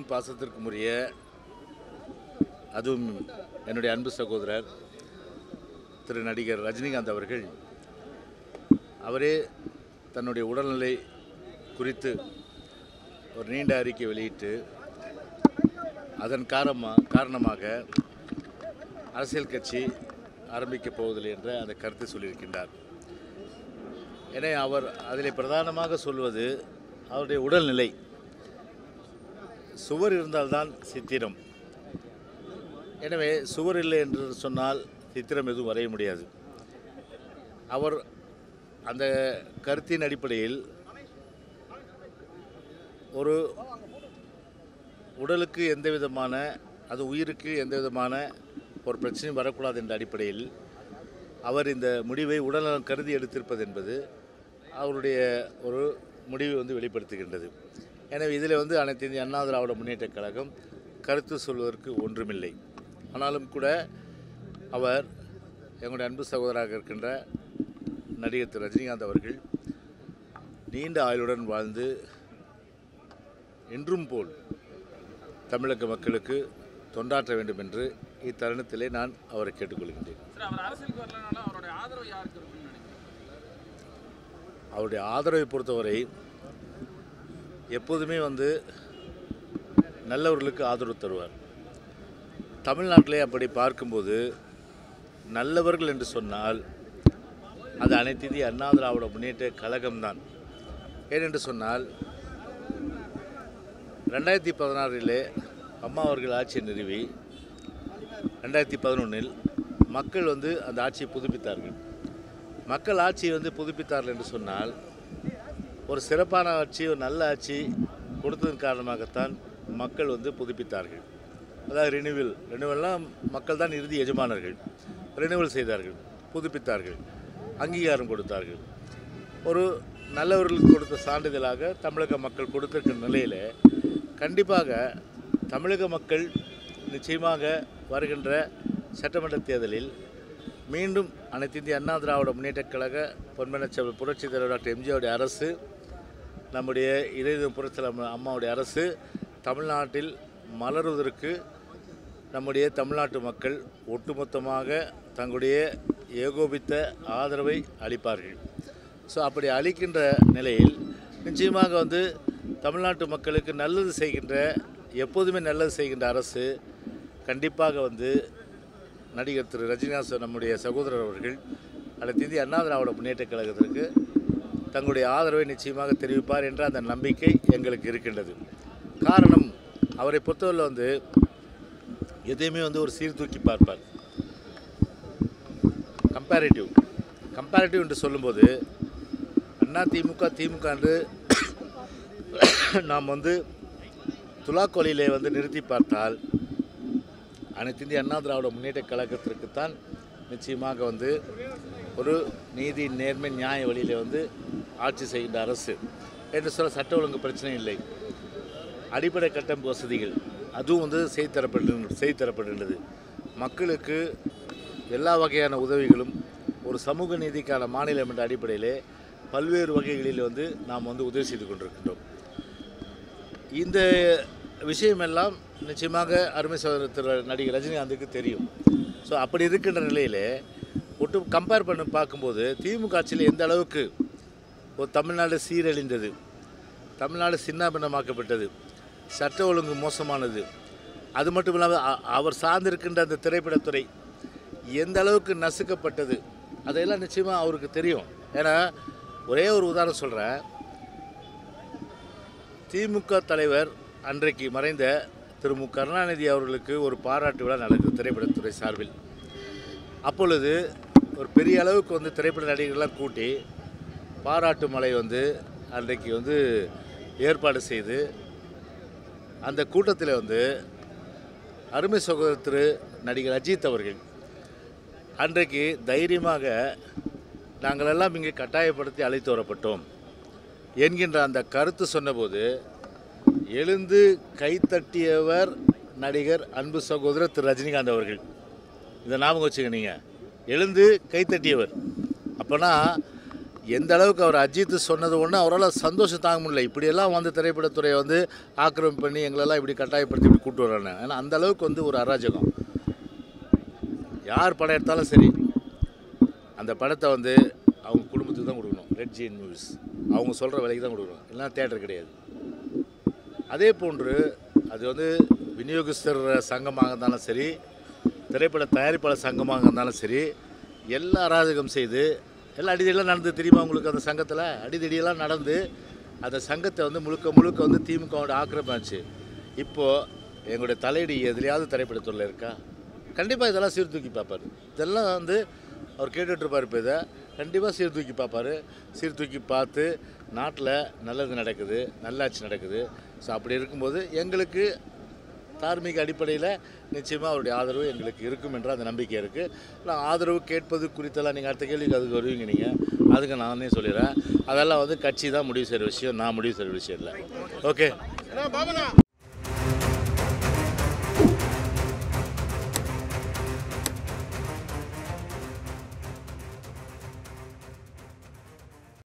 பெரும் பாசத்திற்கும் உரிய அதுவும் என்னுடைய அன்பு சகோதரர் திரு நடிகர் ரஜினிகாந்த் அவர்கள் அவரே தன்னுடைய உடல்நிலை குறித்து ஒரு நீண்ட அறிக்கை வெளியிட்டு அதன் காரணமா காரணமாக அரசியல் கட்சி ஆரம்பிக்கப் போவதில்லை என்ற அந்த கருத்தை சொல்லியிருக்கின்றார் எனவே அவர் அதில் பிரதானமாக சொல்வது அவருடைய உடல்நிலை சுவர் இருந்தால்தான் சித்திரம் எனவே சுவர் இல்லை என்று சொன்னால் சித்திரம் எதுவும் வரைய முடியாது அவர் அந்த கருத்தின் அடிப்படையில் ஒரு உடலுக்கு எந்த விதமான அது உயிருக்கு எந்த விதமான ஒரு பிரச்சனையும் வரக்கூடாது என்ற அடிப்படையில் அவர் இந்த முடிவை உடல்நலம் கருதி எடுத்திருப்பது என்பது அவருடைய ஒரு முடிவை வந்து வெளிப்படுத்துகின்றது எனவே இதில் வந்து அனைத்து இந்திய அண்ணா திராவிட முன்னேற்றக் கழகம் கருத்து சொல்வதற்கு ஒன்றுமில்லை ஆனாலும் கூட அவர் எங்களுடைய அன்பு சகோதரராக இருக்கின்ற நடிகர் திரு ரஜினிகாந்த் அவர்கள் நீண்ட ஆயுளுடன் வாழ்ந்து என்றும் போல் தமிழக மக்களுக்கு தொண்டாற்ற வேண்டும் என்று இத்தருணத்திலே நான் அவரை கேட்டுக்கொள்கின்றேன் சார் அவர் அரசியலுக்கு வரலனாலும் அவருடைய ஆதரவு யாருக்கு இருக்குன்னு நினைக்கிறீங்க அவருடைய ஆதரவை பொறுத்தவரை எப்போதுமே வந்து நல்லவர்களுக்கு ஆதரவு தருவார் தமிழ்நாட்டிலே அப்படி பார்க்கும்போது நல்லவர்கள் என்று சொன்னால் அது அனைத்து இந்திய அண்ணா திராவிட முன்னேற்ற கழகம்தான் ஏனென்று சொன்னால் ரெண்டாயிரத்தி பதினாறிலே அம்மா அவர்கள் ஆட்சியை நிறுவி ரெண்டாயிரத்தி பதினொன்றில் மக்கள் வந்து அந்த ஆட்சியை புதுப்பித்தார்கள் மக்கள் ஆட்சியை வந்து புதுப்பித்தார்கள் என்று சொன்னால் ஒரு சிறப்பான ஆட்சி ஒரு நல்ல ஆட்சி கொடுத்ததன் காரணமாகத்தான் மக்கள் வந்து புதுப்பித்தார்கள் அதாவது ரினிவல் ரினிவல்லாம் மக்கள் தான் இறுதி எஜமானர்கள் ரினிவல் செய்தார்கள் புதுப்பித்தார்கள் அங்கீகாரம் கொடுத்தார்கள் ஒரு நல்லவர்களுக்கு கொடுத்த சான்றிதழாக தமிழக மக்கள் கொடுத்திருக்கிற நிலையில் கண்டிப்பாக தமிழக மக்கள் நிச்சயமாக வருகின்ற சட்டமன்ற தேர்தலில் மீண்டும் அனைத்து இந்திய அண்ணா திராவிட முன்னேற்றக் கழக பொன்மனச்செல்வ புரட்சித் தலைவர் டாக்டர் எம்ஜிஆருடைய அரசு நம்முடைய இதய புரட்சித் அம்மாவுடைய அரசு தமிழ்நாட்டில் மலருவதற்கு நம்முடைய தமிழ்நாட்டு மக்கள் ஒட்டுமொத்தமாக தங்களுடைய ஏகோபித்த ஆதரவை அளிப்பார்கள் ஸோ அப்படி அளிக்கின்ற நிலையில் நிச்சயமாக வந்து தமிழ்நாட்டு மக்களுக்கு நல்லது செய்கின்ற எப்போதுமே நல்லது செய்கின்ற அரசு கண்டிப்பாக வந்து நடிகர் திரு ரஜினிகாந்த் சார் நம்முடைய சகோதரர் அவர்கள் அனைத்து இந்திய அண்ணா திராவிட முன்னேற்றக் கழகத்திற்கு தங்களுடைய ஆதரவை நிச்சயமாக தெரிவிப்பார் என்ற அந்த நம்பிக்கை எங்களுக்கு இருக்கின்றது காரணம் அவரை பொறுத்தவரை வந்து எதையுமே வந்து ஒரு சீர்தூக்கி பார்ப்பார் கம்பேரிட்டிவ் கம்பேரிட்டிவ் என்று சொல்லும்போது அண்ணா திமுக திமுக என்று நாம் வந்து துலாக்கோலியிலே வந்து நிறுத்தி பார்த்தால் அனைத்து இந்திய அண்ணா திராவிட முன்னேற்ற கழகத்திற்குத்தான் நிச்சயமாக வந்து ஒரு நீதி நேர்மை நியாய வழியிலே வந்து ஆட்சி செய்கின்ற அரசு என்று சொல்ல சட்ட ஒழுங்கு பிரச்சனை இல்லை அடிப்படை கட்டமைப்பு வசதிகள் அதுவும் வந்து செய்து தரப்பட்டு செய்து தரப்படுகின்றது மக்களுக்கு எல்லா வகையான உதவிகளும் ஒரு சமூக நீதிக்கான மாநிலம் என்ற அடிப்படையிலே பல்வேறு வகைகளில் வந்து நாம் வந்து உதவி செய்து கொண்டிருக்கின்றோம் இந்த விஷயமெல்லாம் நிச்சயமாக அருமை சகோதரர் திரு நடிகர் ரஜினிகாந்துக்கு தெரியும் ஸோ அப்படி இருக்கின்ற நிலையில் ஒட்டு கம்பேர் பண்ணி பார்க்கும்போது திமுக ஆட்சியில் எந்த அளவுக்கு ஒரு தமிழ்நாடு சீரழிந்தது தமிழ்நாடு சின்னாபின்னமாக்கப்பட்டது சட்ட ஒழுங்கு மோசமானது அது மட்டும் இல்லாமல் அ- அவர் சார்ந்திருக்கின்ற அந்த திரைப்படத்துறை எந்த அளவுக்கு நசுக்கப்பட்டது அதையெல்லாம் நிச்சயமாக அவருக்கு தெரியும் ஏன்னா ஒரே ஒரு உதாரணம் சொல்கிறேன் திமுக தலைவர் அன்றைக்கு மறைந்த திரு மு கருணாநிதி அவர்களுக்கு ஒரு பாராட்டு விழா நடக்குது திரைப்படத்துறை சார்பில் அப்பொழுது ஒரு பெரிய அளவுக்கு வந்து திரைப்பட நடிகர்கள்லாம் கூட்டி பாராட்டு மலை வந்து அன்றைக்கு வந்து ஏற்பாடு செய்து அந்த கூட்டத்தில் வந்து அருமை சகோதரர் திரு நடிகர் அஜித் அவர்கள் அன்றைக்கு தைரியமாக நாங்கள் எல்லாம் இங்கே கட்டாயப்படுத்தி அழைத்து வரப்பட்டோம் என்கின்ற அந்த கருத்து சொன்னபோது எழுந்து கைத்தட்டியவர் நடிகர் அன்பு சகோதரர் திரு ரஜினிகாந்த் அவர்கள் இதை ஞாபகம் வச்சுக்க நீங்கள் எழுந்து கைத்தட்டியவர் அப்போனா எந்த அளவுக்கு அவர் அஜித் சொன்னது ஒன்று அவரால் சந்தோஷம் தாங்க முடியல இப்படியெல்லாம் வந்து திரைப்படத்துறையை வந்து ஆக்கிரமிப்பு பண்ணி எங்களெல்லாம் இப்படி கட்டாயப்படுத்தி இப்படி கூட்டு வர்றாங்க ஏன்னா அந்த அளவுக்கு வந்து ஒரு அராஜகம் யார் படம் எடுத்தாலும் சரி அந்த படத்தை வந்து அவங்க குடும்பத்துக்கு தான் கொடுக்கணும் ரெட் ஜீன் மூவிஸ் அவங்க சொல்கிற விலைக்கு தான் கொடுக்கணும் இல்லைன்னா தேட்டர் கிடையாது அதே போன்று அது வந்து விநியோகஸ்தர் சங்கமாக இருந்தாலும் சரி திரைப்பட தயாரிப்பாளர் சங்கமாக இருந்தாலும் சரி எல்லா அராஜகம் செய்து எல்லாம் அடிதடியெல்லாம் நடந்து தெரியுமா உங்களுக்கு அந்த சங்கத்தில் அடிதடியெல்லாம் நடந்து அந்த சங்கத்தை வந்து முழுக்க முழுக்க வந்து திமுகவோட ஆக்கிரமிச்சு இப்போது எங்களுடைய தலையீடு எதுலையாவது திரைப்படத்துறையில் இருக்கா கண்டிப்பாக இதெல்லாம் சீர்தூக்கி பார்ப்பார் இதெல்லாம் வந்து அவர் கேட்டுட்ருப்பார் இப்போ இதை கண்டிப்பாக சீர்தூக்கி பார்ப்பார் சீர்தூக்கி பார்த்து நாட்டில் நல்லது நடக்குது நல்லாட்சி நடக்குது ஸோ அப்படி இருக்கும்போது எங்களுக்கு தார்மீக அடிப்படையில் நிச்சயமாக அவருடைய ஆதரவு எங்களுக்கு இருக்கும் என்ற அந்த நம்பிக்கை இருக்குது நான் ஆதரவு கேட்பது குறித்தெல்லாம் நீங்கள் அடுத்த கேள்விக்கு அதுக்கு வருவீங்க நீங்கள் அதுக்கு நானே சொல்லிடுறேன் அதெல்லாம் வந்து கட்சி தான் முடிவு செய்கிற விஷயம் நான் முடிவு செய்கிற விஷயம் இல்லை ஓகே